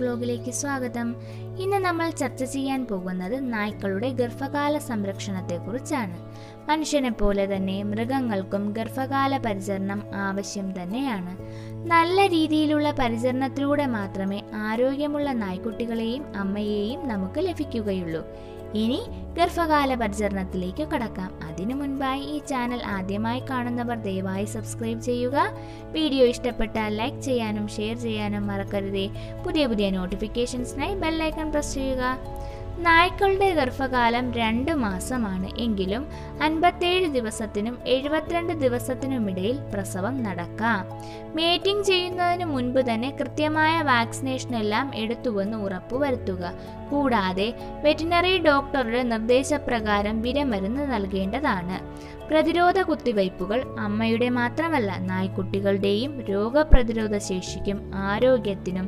വ്ലോഗിലേക്ക് സ്വാഗതം ഇന്ന് നമ്മൾ ചർച്ച ചെയ്യാൻ പോകുന്നത് നായ്ക്കളുടെ ഗർഭകാല സംരക്ഷണത്തെക്കുറിച്ചാണ് മനുഷ്യനെ പോലെ തന്നെ മൃഗങ്ങൾക്കും ഗർഭകാല പരിചരണം ആവശ്യം തന്നെയാണ് നല്ല രീതിയിലുള്ള പരിചരണത്തിലൂടെ മാത്രമേ ആരോഗ്യമുള്ള നായ്ക്കുട്ടികളെയും അമ്മയെയും നമുക്ക് ലഭിക്കുകയുള്ളൂ ഇനി ഗർഭകാല പരിചരണത്തിലേക്ക് കടക്കാം അതിനു മുൻപായി ഈ ചാനൽ ആദ്യമായി കാണുന്നവർ ദയവായി സബ്സ്ക്രൈബ് ചെയ്യുക വീഡിയോ ഇഷ്ടപ്പെട്ടാൽ ലൈക്ക് ചെയ്യാനും ഷെയർ ചെയ്യാനും മറക്കരുതേ പുതിയ പുതിയ നോട്ടിഫിക്കേഷൻസിനായി ബെല്ലൈക്കൺ പ്രസ് ചെയ്യുക നായ്ക്കളുടെ ഗർഭകാലം രണ്ട് മാസമാണ് എങ്കിലും അൻപത്തേഴ് ദിവസത്തിനും എഴുപത്തിരണ്ട് ദിവസത്തിനുമിടയിൽ പ്രസവം നടക്കാം മേറ്റിംഗ് ചെയ്യുന്നതിന് മുൻപ് തന്നെ കൃത്യമായ വാക്സിനേഷൻ എല്ലാം എടുത്തുവെന്ന് ഉറപ്പുവരുത്തുക കൂടാതെ വെറ്റിനറി ഡോക്ടറുടെ നിർദ്ദേശപ്രകാരം വിരമരുന്ന് നൽകേണ്ടതാണ് പ്രതിരോധ കുത്തിവയ്പ്പുകൾ അമ്മയുടെ മാത്രമല്ല നായ്ക്കുട്ടികളുടെയും രോഗപ്രതിരോധ ശേഷിക്കും ആരോഗ്യത്തിനും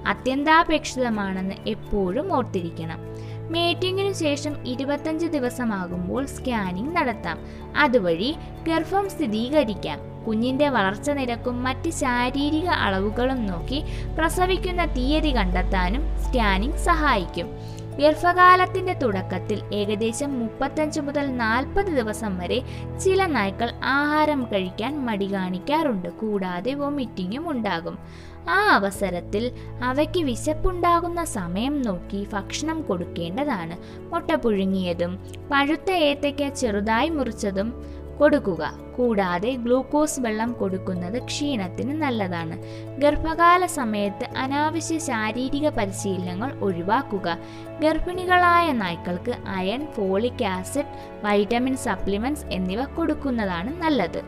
അത്യന്താപേക്ഷിതമാണെന്ന് എപ്പോഴും ഓർത്തിരിക്കണം മേറ്റിംഗിനു ശേഷം ഇരുപത്തഞ്ച് ദിവസമാകുമ്പോൾ സ്കാനിംഗ് നടത്താം അതുവഴി ഗർഭം സ്ഥിരീകരിക്കാം കുഞ്ഞിന്റെ വളർച്ച നിരക്കും മറ്റ് ശാരീരിക അളവുകളും നോക്കി പ്രസവിക്കുന്ന തീയതി കണ്ടെത്താനും സ്കാനിംഗ് സഹായിക്കും ഗർഭകാലത്തിന്റെ തുടക്കത്തിൽ ഏകദേശം മുപ്പത്തഞ്ച് മുതൽ നാൽപ്പത് ദിവസം വരെ ചില നായ്ക്കൾ ആഹാരം കഴിക്കാൻ മടി കാണിക്കാറുണ്ട് കൂടാതെ വൊമിറ്റിങ്ങും ഉണ്ടാകും ആ അവസരത്തിൽ അവയ്ക്ക് വിശപ്പുണ്ടാകുന്ന സമയം നോക്കി ഭക്ഷണം കൊടുക്കേണ്ടതാണ് മുട്ട പുഴുങ്ങിയതും പഴുത്ത ഏത്തയ്ക്ക ചെറുതായി മുറിച്ചതും കൊടുക്കുക കൂടാതെ ഗ്ലൂക്കോസ് വെള്ളം കൊടുക്കുന്നത് ക്ഷീണത്തിന് നല്ലതാണ് ഗർഭകാല സമയത്ത് അനാവശ്യ ശാരീരിക പരിശീലനങ്ങൾ ഒഴിവാക്കുക ഗർഭിണികളായ നായ്ക്കൾക്ക് iron folic acid vitamin supplements എന്നിവ കൊടുക്കുന്നതാണ് നല്ലത്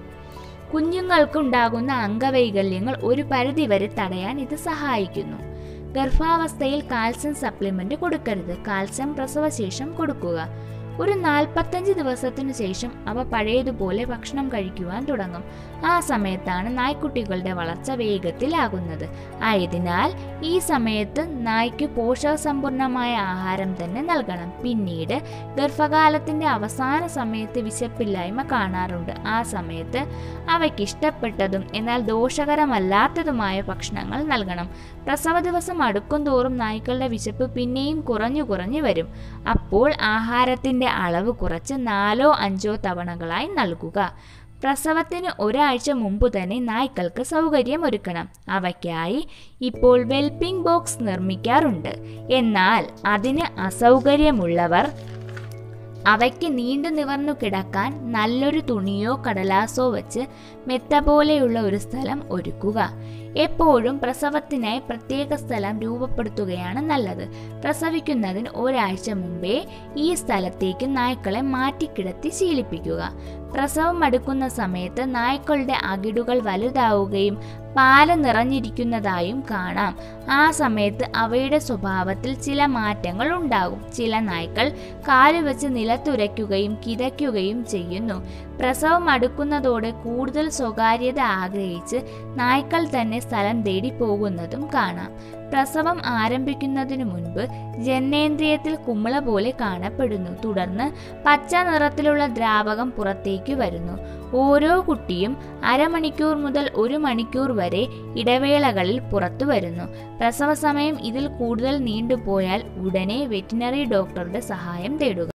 കുഞ്ഞുങ്ങൾക്കുണ്ടാകുന്ന അംഗവൈകല്യങ്ങൾ ഒരു പരിധിവരെ തടയാൻ ഇത് സഹായിക്കുന്നു ഗർഭാവസ്ഥയിൽ കാൽസ്യം സപ്ലിമെന്റ് കൊടുക്കരുത് കാൽസ്യം പ്രസവശേഷം കൊടുക്കുക ഒരു നാൽപ്പത്തഞ്ച് ദിവസത്തിനു ശേഷം അവ പഴയതുപോലെ ഭക്ഷണം കഴിക്കുവാൻ തുടങ്ങും ആ സമയത്താണ് നായ്ക്കുട്ടികളുടെ വളർച്ച വേഗത്തിലാകുന്നത് ആയതിനാൽ ഈ സമയത്ത് നായ്ക്ക് പോഷകസമ്പൂർണമായ ആഹാരം തന്നെ നൽകണം പിന്നീട് ഗർഭകാലത്തിന്റെ അവസാന സമയത്ത് വിശപ്പില്ലായ്മ കാണാറുണ്ട് ആ സമയത്ത് അവയ്ക്ക് ഇഷ്ടപ്പെട്ടതും എന്നാൽ ദോഷകരമല്ലാത്തതുമായ ഭക്ഷണങ്ങൾ നൽകണം പ്രസവ ദിവസം അടുക്കും തോറും നായ്ക്കളുടെ വിശപ്പ് പിന്നെയും കുറഞ്ഞു കുറഞ്ഞു വരും അപ്പോൾ ആഹാരത്തിന്റെ അളവ് കുറച്ച് നാലോ അഞ്ചോ തവണകളായി നൽകുക പ്രസവത്തിന് ഒരാഴ്ച മുമ്പ് തന്നെ നായ്ക്കൾക്ക് സൗകര്യം ഒരുക്കണം അവയ്ക്കായി ഇപ്പോൾ വെൽപ്പിംഗ് ബോക്സ് നിർമ്മിക്കാറുണ്ട് എന്നാൽ അതിന് അസൗകര്യമുള്ളവർ അവയ്ക്ക് നീണ്ടു നിവർന്നു കിടക്കാൻ നല്ലൊരു തുണിയോ കടലാസോ വെച്ച് മെത്ത പോലെയുള്ള ഒരു സ്ഥലം ഒരുക്കുക എപ്പോഴും പ്രസവത്തിനായി പ്രത്യേക സ്ഥലം രൂപപ്പെടുത്തുകയാണ് നല്ലത് പ്രസവിക്കുന്നതിന് ഒരാഴ്ച മുമ്പേ ഈ സ്ഥലത്തേക്ക് നായ്ക്കളെ മാറ്റിക്കിടത്തി ശീലിപ്പിക്കുക പ്രസവം അടുക്കുന്ന സമയത്ത് നായ്ക്കളുടെ അകിടുകൾ വലുതാവുകയും പാല് നിറഞ്ഞിരിക്കുന്നതായും കാണാം ആ സമയത്ത് അവയുടെ സ്വഭാവത്തിൽ ചില മാറ്റങ്ങൾ ഉണ്ടാകും ചില നായ്ക്കൾ കാല് വെച്ച് നിലത്തുരയ്ക്കുകയും കിതയ്ക്കുകയും ചെയ്യുന്നു പ്രസവം അടുക്കുന്നതോടെ കൂടുതൽ സ്വകാര്യത ആഗ്രഹിച്ച് നായ്ക്കൾ തന്നെ സ്ഥലം തേടി പോകുന്നതും കാണാം പ്രസവം ആരംഭിക്കുന്നതിനു മുൻപ് ജനനേന്ദ്രിയത്തിൽ കുമിള പോലെ കാണപ്പെടുന്നു തുടർന്ന് പച്ച നിറത്തിലുള്ള ദ്രാവകം പുറത്തേക്ക് വരുന്നു ഓരോ കുട്ടിയും അരമണിക്കൂർ മുതൽ ഒരു മണിക്കൂർ വരെ ഇടവേളകളിൽ പുറത്തു വരുന്നു പ്രസവ സമയം ഇതിൽ കൂടുതൽ നീണ്ടുപോയാൽ ഉടനെ വെറ്റിനറി ഡോക്ടറുടെ സഹായം തേടുക